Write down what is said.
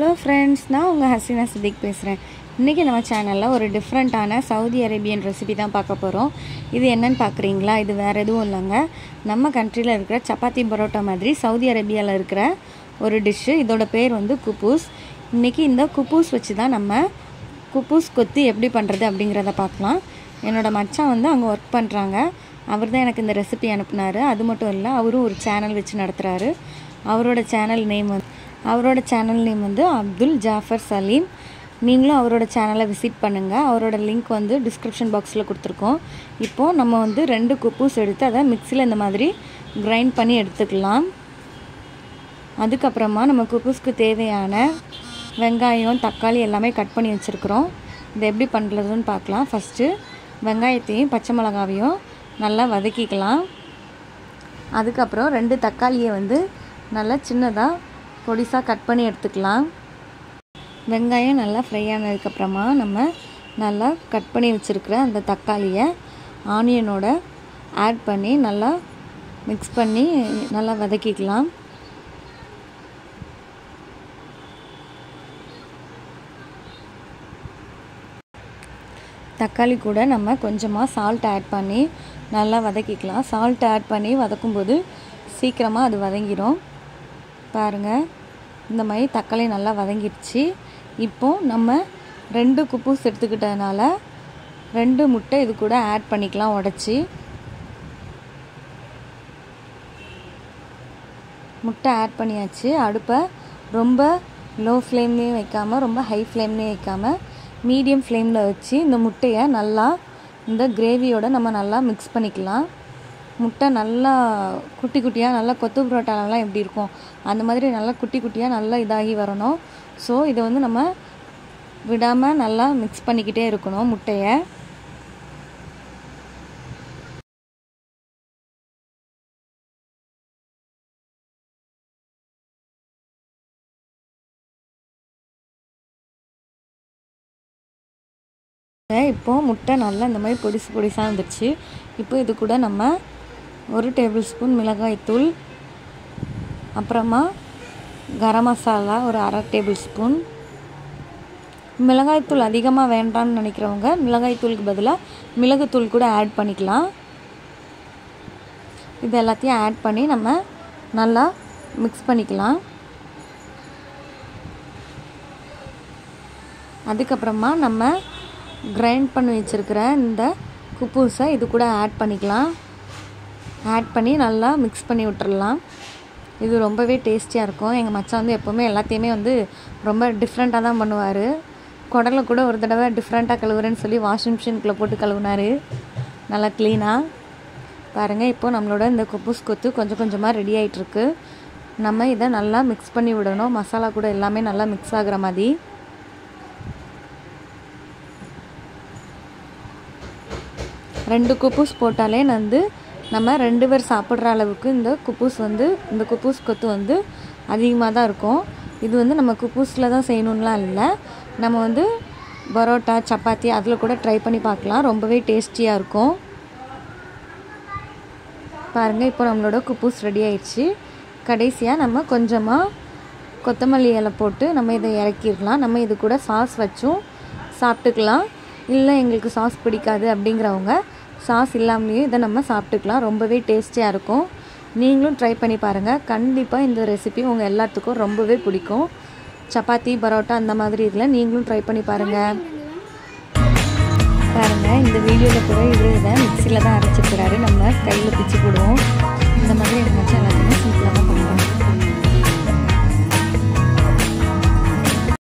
hello friends நான் உங்கள் ஹசீனா சித்திக் பேசுகிறேன் இன்றைக்கி நம்ம சேனலில் ஒரு டிஃப்ரெண்ட்டான சவுதி அரேபியன் ரெசிபி தான் பார்க்க போகிறோம் இது என்னன்னு பார்க்குறீங்களா இது வேறு எதுவும் இல்லைங்க நம்ம கண்ட்ரியில் இருக்கிற சப்பாத்தி பரோட்டா மாதிரி சவுதி அரேபியாவில் இருக்கிற ஒரு டிஷ்ஷு இதோட பேர் வந்து குப்பூஸ் இன்றைக்கி இந்த குப்பூஸ் வச்சு தான் நம்ம குப்பூஸ் கொத்தி எப்படி பண்ணுறது அப்படிங்கிறத பார்க்கலாம் என்னோடய மச்சான் வந்து அங்கே ஒர்க் பண்ணுறாங்க அவர் தான் எனக்கு இந்த ரெசிபி அனுப்புனார் அது மட்டும் இல்லை அவரும் ஒரு சேனல் வச்சு நடத்துகிறாரு அவரோட சேனல் நேம் வந்து அவரோட சேனல் நேம் வந்து அப்துல் ஜாஃபர் சலீம் நீங்களும் அவரோட சேனலை விசிட் பண்ணுங்கள் அவரோட லிங்க் வந்து டிஸ்கிரிப்ஷன் பாக்ஸில் கொடுத்துருக்கோம் இப்போது நம்ம வந்து ரெண்டு குப்பூஸ் எடுத்து அதை மிக்சியில் இந்த மாதிரி கிரைண்ட் பண்ணி எடுத்துக்கலாம் அதுக்கப்புறமா நம்ம குப்பூஸ்க்கு தேவையான வெங்காயம் தக்காளி எல்லாமே கட் பண்ணி வச்சுருக்குறோம் இதை எப்படி பண்ணுறதுன்னு பார்க்கலாம் ஃபஸ்ட்டு வெங்காயத்தையும் பச்சை மிளகாவையும் நல்லா வதக்கிக்கலாம் அதுக்கப்புறம் ரெண்டு தக்காளியை வந்து நல்லா சின்னதாக பொடிசாக கட் பண்ணி எடுத்துக்கலாம் வெங்காயம் நல்லா ஃப்ரை ஆனதுக்கப்புறமா நம்ம நல்லா கட் பண்ணி வச்சுருக்கிற அந்த தக்காளியை ஆனியனோட ஆட் பண்ணி நல்லா மிக்ஸ் பண்ணி நல்லா வதக்கிக்கலாம் தக்காளி கூட நம்ம கொஞ்சமாக சால்ட் ஆட் பண்ணி நல்லா வதக்கிக்கலாம் சால்ட் ஆட் பண்ணி வதக்கும்போது சீக்கிரமாக அது வதங்கிடும் பாருங்கள் இந்த மாதிரி தக்காளி நல்லா வதங்கிடுச்சு இப்போது நம்ம ரெண்டு குப்பூஸ் எடுத்துக்கிட்டதுனால ரெண்டு முட்டை இது கூட ஆட் பண்ணிக்கலாம் உடச்சி முட்டை ஆட் பண்ணியாச்சு அடுப்பை ரொம்ப லோ ஃப்ளேம்லேயும் வைக்காமல் ரொம்ப ஹை ஃப்ளேம்லேயும் வைக்காமல் மீடியம் ஃப்ளேமில் வச்சு இந்த முட்டையை நல்லா இந்த கிரேவியோட நம்ம நல்லா மிக்ஸ் பண்ணிக்கலாம் முட்டை நல்லா குட்டி குட்டியாக நல்லா கொத்து புரோட்டாலெலாம் எப்படி இருக்கும் அந்த மாதிரி நல்லா குட்டி குட்டியாக நல்லா இதாகி வரணும் ஸோ இதை வந்து நம்ம விடாமல் நல்லா மிக்ஸ் பண்ணிக்கிட்டே இருக்கணும் முட்டையை இப்போது முட்டை நல்லா இந்த மாதிரி பொடிசு பொடிசாக வந்துடுச்சு இப்போ இது கூட நம்ம ஒரு டேபிள் ஸ்பூன் மிளகாய்த்தூள் அப்புறமா கரம் மசாலா ஒரு அரை டேபிள் ஸ்பூன் மிளகாய்த்தூள் அதிகமாக வேண்டாம்னு நினைக்கிறவங்க மிளகாய்த்தூளுக்கு பதிலாக மிளகுத்தூள் கூட ஆட் பண்ணிக்கலாம் இது எல்லாத்தையும் ஆட் பண்ணி நம்ம நல்லா மிக்ஸ் பண்ணிக்கலாம் அதுக்கப்புறமா நம்ம கிரைண்ட் பண்ணி வச்சுருக்கிற இந்த குப்பூஸை இது கூட ஆட் பண்ணிக்கலாம் ஆட் பண்ணி நல்லா மிக்ஸ் பண்ணி விட்டுறலாம் இது ரொம்பவே டேஸ்டியாக இருக்கும் எங்கள் மச்சான் வந்து எப்போவுமே எல்லாத்தையுமே வந்து ரொம்ப டிஃப்ரெண்ட்டாக தான் பண்ணுவார் குடலை கூட ஒரு தடவை டிஃப்ரெண்ட்டாக கழுவுறேன்னு சொல்லி வாஷிங் மிஷினுக்குள்ளே போட்டு கழுவுனார் நல்லா க்ளீனாக பாருங்கள் இப்போது நம்மளோட இந்த குப்பூஸ் கொத்து கொஞ்சம் கொஞ்சமாக ரெடி ஆகிட்டுருக்கு நம்ம இதை நல்லா மிக்ஸ் பண்ணி விடணும் மசாலா கூட எல்லாமே நல்லா மிக்ஸ் ஆகிற மாதிரி ரெண்டு குப்பூஸ் போட்டாலே வந்து நம்ம ரெண்டு பேர் சாப்பிட்ற அளவுக்கு இந்த குப்பூஸ் வந்து இந்த குப்பூஸ் கொத்து வந்து அதிகமாக தான் இருக்கும் இது வந்து நம்ம குப்பூஸில் தான் செய்யணும்லாம் இல்லை நம்ம வந்து பரோட்டா சப்பாத்தி அதில் கூட ட்ரை பண்ணி பார்க்கலாம் ரொம்பவே டேஸ்டியாக இருக்கும் பாருங்கள் இப்போ நம்மளோட குப்பூஸ் ரெடி ஆயிடுச்சு கடைசியாக நம்ம கொஞ்சமாக கொத்தமல்லி இலை போட்டு நம்ம இதை இறக்கிடலாம் நம்ம இது கூட சாஸ் வச்சும் சாப்பிட்டுக்கலாம் இல்லை எங்களுக்கு சாஸ் பிடிக்காது அப்படிங்கிறவங்க சாஸ் இல்லாமலேயும் இதை நம்ம சாப்பிட்டுக்கலாம் ரொம்பவே டேஸ்டியாக இருக்கும் நீங்களும் ட்ரை பண்ணி பாருங்கள் கண்டிப்பாக இந்த ரெசிபி உங்கள் எல்லாத்துக்கும் ரொம்பவே பிடிக்கும் சப்பாத்தி பரோட்டா அந்த மாதிரி இதில் நீங்களும் ட்ரை பண்ணி பாருங்கள் பாருங்கள் இந்த வீடியோவில் கூட இது இதை மிக்சியில் தான் அரைச்சிருக்கிறாரு நம்ம கையில் பிச்சு போடுவோம் இந்த மாதிரி எனக்கு மச்சம் எல்லாத்தையுமே சிம்பிளாக